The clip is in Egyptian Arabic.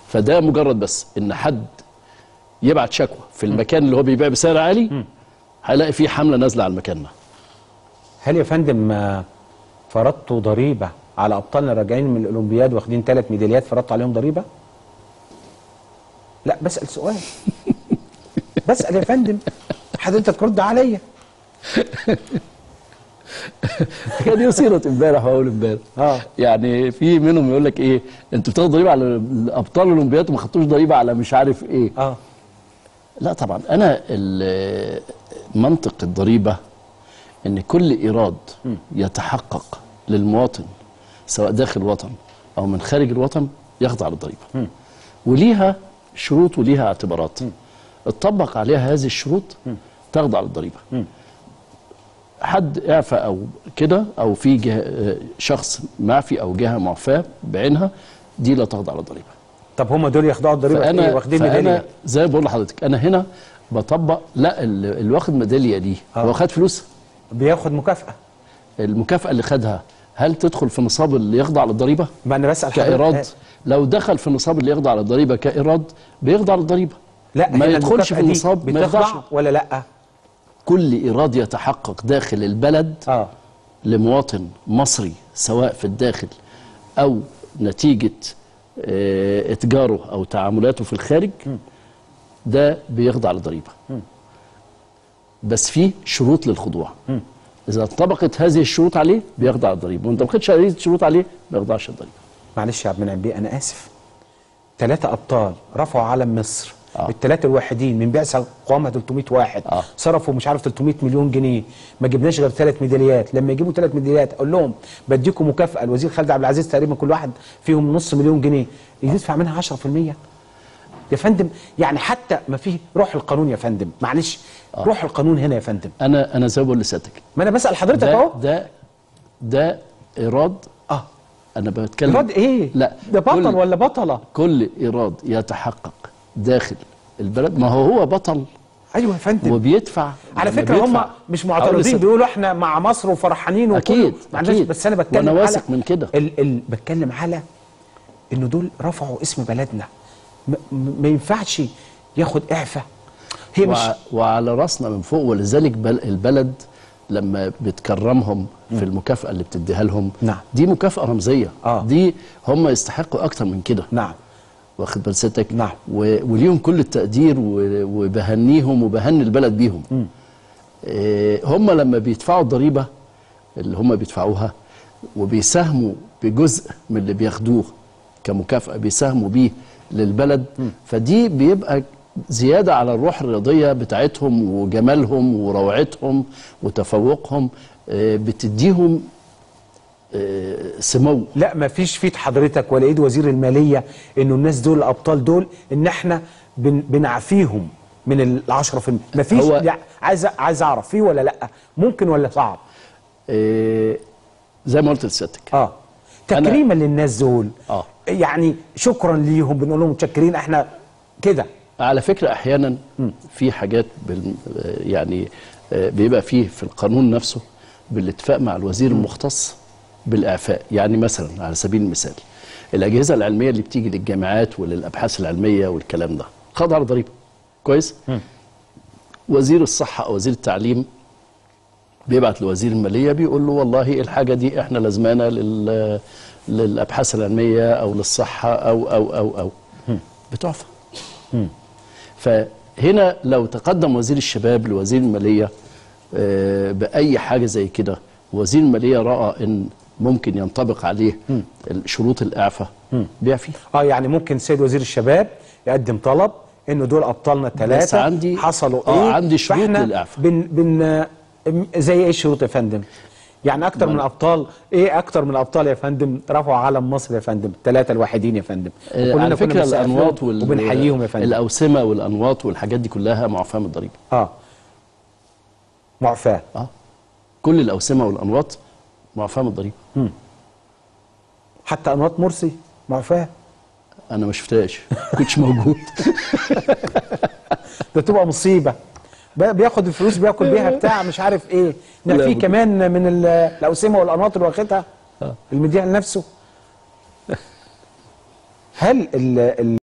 فده مجرد بس ان حد يبعت شكوى في المكان اللي هو بيبيع بسعر عالي هيلاقي فيه حمله نازله على المكان ده هل يا فندم آه، فرضتوا ضريبه على ابطالنا راجعين من الاولمبياد واخدين ثلاث ميداليات فرضتوا عليهم ضريبه؟ لا بسال سؤال بسال يا فندم حضرتك رد عليا كان دي صيغه امبارح واول امبارح اه يعني في منهم يقول لك ايه انتوا بتاخدوا ضريبه على ابطال الاولمبياد وما خدتوش ضريبه على مش عارف ايه اه لا طبعا انا ال- منطق الضريبه ان كل ايراد يتحقق للمواطن سواء داخل الوطن او من خارج الوطن يخضع للضريبه وليها شروط وليها اعتبارات اتطبق عليها هذه الشروط تخضع للضريبه حد اعفى او كده او في جهه آه، شخص معفي او جهه معفاه بعينها دي لا تخضع للضريبه طب هم دول يخضعوا الضريبه في إيه؟ فانا واخدين فانا ميداليه زي ما بقول لحضرتك انا هنا بطبق لا ال- اللي واخد ميداليه دي آه. هو خد فلوس بياخد مكافاه المكافاه اللي خدها هل تدخل في النصاب اللي يخضع للضريبه ما انا بسال حضرتك كايراد آه، لو دخل في النصاب اللي يخضع للضريبه كايراد بيخضع للضريبه لا ما هنا يدخلش في المكافأة دي النصاب ما يخضعش بتخضع ولا لا؟ كل ايراد يتحقق داخل البلد اه لمواطن مصري سواء في الداخل او نتيجه آه، اتجاره او تعاملاته في الخارج ده بيخضع للضريبه بس في شروط للخضوع اذا انطبقت هذه الشروط عليه بيخضع للضريبه وانت ما خدتش هذه الشروط عليه ما يخضعش للضريبه معلش يا عبد المنعم بيه انا اسف ثلاثة ابطال رفعوا علم مصر آه. الثلاثة الواحدين من بعثة قوامها 300 واحد آه. صرفوا مش عارف 300 مليون جنيه ما جبناش غير ثلاث ميداليات لما يجيبوا ثلاث ميداليات اقول لهم بديكم مكافأة الوزير خالد عبد العزيز تقريبا كل واحد فيهم نص مليون جنيه يدفع منها 10% يا فندم يعني حتى ما فيه روح القانون يا فندم معلش روح القانون هنا يا فندم انا انا زي ما بقول لسيادتك ما انا بسأل حضرتك ده اهو ده ده ايراد اه انا بتكلم ايراد ايه لا ده بطل كل- ولا بطلة كل ايراد يتحقق داخل البلد ما هو هو بطل ايوه يا فندم وبيدفع على لما فكره هم بيدفع- مش أقول معترضين لسيادتك- بيقولوا احنا مع مصر وفرحانين وكله أكيد، ما عندناش- أكيد. بس انا بتكلم وأنا على واثق من كده. ال ال بتكلم على انه دول رفعوا اسم بلدنا م- م- ما ينفعش ياخد اعفاء هي مش وع- وعلى راسنا من فوق ولذلك بل البلد لما بتكرمهم في المكافأة اللي بتديها لهم نعم. دي مكافأة رمزية آه. دي هم يستحقوا أكتر من كده نعم واخد بال ستك نعم. و- وليهم كل التقدير و- وبهنيهم وبهني البلد بيهم إيه هم لما بيدفعوا الضريبة اللي هم بيدفعوها وبيساهموا بجزء من اللي بياخدوه كمكافأة بيساهموا بيه للبلد فدي بيبقى زيادة على الروح الرياضية بتاعتهم وجمالهم وروعتهم وتفوقهم إيه بتديهم إيه سمو لا ما فيش فيت حضرتك ولا ايد وزير الماليه انه الناس دول الابطال دول ان احنا بن بنعفيهم من ال 10% ما فيش هو- يعني عايز عايز اعرف فيه ولا لا ممكن ولا صعب إيه زي ما قلت لسيادتك اه تكريما للناس دول آه. يعني شكرا ليهم بنقول لهم متشكرين احنا كده على فكرة أحيانا في حاجات بال يعني آه، بيبقى فيه في القانون نفسه بالاتفاق مع الوزير المختص بالإعفاء يعني مثلا على سبيل المثال الأجهزة العلمية اللي بتيجي للجامعات وللأبحاث العلمية والكلام ده خاضعة على ضريبة كويس وزير الصحة أو وزير التعليم بيبعت لوزير المالية بيقول له والله الحاجة دي احنا لازمانة لل للأبحاث العلمية أو للصحة أو أو أو أو بتعفى فهنا لو تقدم وزير الشباب لوزير المالية آه، بأي حاجة زي كده وزير المالية رأى إن ممكن ينطبق عليه شروط الإعفاء بيعفي اه يعني ممكن سيد وزير الشباب يقدم طلب انه دول ابطالنا الثلاثه عندي- حصلوا آه، ايه عندي شروط فإحنا للإعفاء. بن بن زي ايه الشروط يا فندم يعني اكتر من ابطال ايه اكتر من ابطال يا فندم رفعوا علم مصر يا فندم الثلاثه الوحيدين يا فندم آه، وكلنا على كنا فكرة بنسقف لهم الأنواط وال... وبنحييهم يا فندم الأوسمة والأنواط والحاجات دي كلها معفاة من الضريبة اه معفاه اه كل الأوسمة والأنواط معفاة من الضريبة حتى انواط مرسي معفاه أنا ما شفتهاش كنتش موجود ده تبقى مصيبه ب- بياخد الفلوس بياكل بيها بتاع مش عارف ايه ده لا، في بد- كمان من ال- الاوسمه والانواط اللي واخدها المديع لنفسه هل ال ال